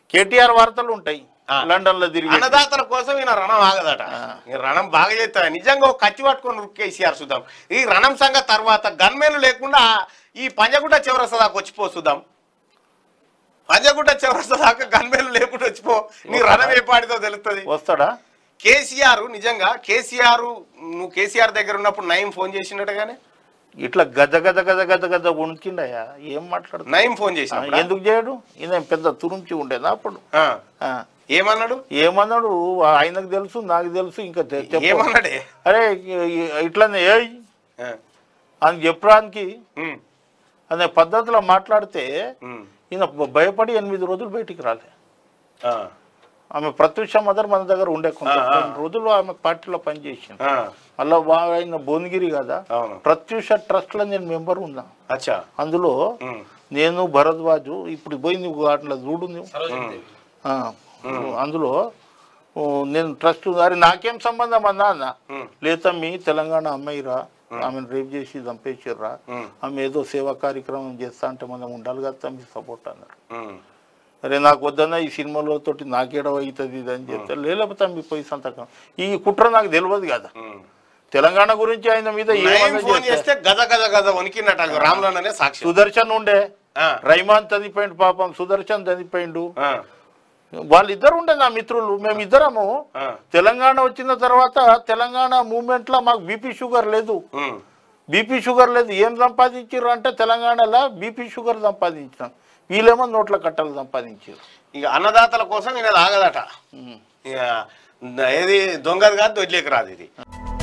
కేటీఆర్ వార్తలు ఉంటాయి ఆ. లండన్ లో తిరిగి అన్నదాతల కోసం ఈయన రణం ఆగదట ఈ రణం బాగా చేస్తా నిజంగా ఒక కత్తి పట్టుకొని కేసీఆర్ చూద్దాం ఈ రణం సంగ తర్వాత గన్మేలు లేకుండా ఈ పంజగుట్ట చివరస్త దాకా వచ్చిపో చూద్దాం పంజగుట్ట చివరస్త దాకా గన్మేలు లేకుండా వచ్చిపో నీ రణం ఏ పాడితో తెలుస్తుంది వస్తాడా కేసీఆర్ నిజంగా కేసీఆర్ నువ్వు కేసీఆర్ దగ్గర ఉన్నప్పుడు నయం ఫోన్ చేసినట్టుగానే ఇట్లా గద గద గద గద గద వణుకిండయా ఏం మాట్లాడుతున్నా నయం ఫోన్ చేసిన ఎందుకు చేయడు ఈయన పెద్ద తురుంచి ఉండేదా అప్పుడు ఆ. ఏమన్నాడు ఏమన్నాడు ఆయనకు తెలుసు నాకు తెలుసు ఇంకా తె- చెప్పు. ఏమన్నాడే అరే ఇ- ఇ- ఇట్లనే ఏయ్ ఆ, అని చెప్పడానికి ఉమ్, అనే పద్ధతిలో మాట్లాడితే ఉమ్, ఈయన భ- భయపడి ఎనిమిది రోజులు బయటికి రాలే ఆ, ఆమె ప్రత్యూష మదర్ మన దగ్గర ఉండే కొంత ఆ, ఆ. కొన్ని రోజులు ఆమె పార్టీలో పనిచేసింది ఆ, మళ్ళా వా- ఆయన భువనగిరి కదా అవును ప్రత్యూష ట్రస్ట్ లో నేను మెంబర్ ఉన్నా అచ్చా అందులో ఉమ్, నేను భరద్వాజు ఇప్పుడు పోయి నువ్వు అట్లా చూడు నువ్వు ఆ, అందులో ఓ, నేను ట్రస్ట్ అరే నాకేం సంబంధం అన్నా అన్న ఉమ్, లేతమ్మి తెలంగాణ అమ్మాయిరా ఆమెను రేప్ చేసి చంపేసిర్రా ఉమ్, ఆమె ఏదో సేవా కార్యక్రమం చేస్తా అంటే మనం ఉండాలి కదా తమ్మి సపోర్ట్ అన్నారు ఉమ్, అరే నాకు వద్దన్న ఈ సినిమాలో తోటి నాకేడవ అవుతుంది ఇది అని చెప్తే లేకపోతే తమ్మి పోయి సంతకం ఈ కుట్ర నాకు తెలియదు కదా ఉమ్. తెలంగాణ గురించి ఆయన మీద నయం ఏమన్నా ఫోన్ చేస్తే- చేస్తే గద గద గద వణికినట్టు రామ్లోనే సాక్షి సుదర్శన్ ఉండే ఆ, రైమాన్ చనిపోయిండు పాపం సుదర్శన్ చనిపోయిండు ఆ, వాళ్ళిద్దరు ఉండే నా మిత్రులు మేమిద్దరము ఆ, తెలంగాణ వచ్చిన తర్వాత తెలంగాణ మూమెంట్ లో మాకు బీపీ షుగర్ లేదు ఉమ్, బీపీ షుగర్ లేదు ఏం సంపాదించారు అంటే తెలంగాణలో బీపీ షుగర్ సంపాదించినాం వీళ్ళేమో నోట్ల కట్టలు సంపాదించారు ఇక అన్నదాతల కోసం ఈయన ఆగదట ఇక ఏది దొంగది కాదు దొడ్లేకి రాదు ఇది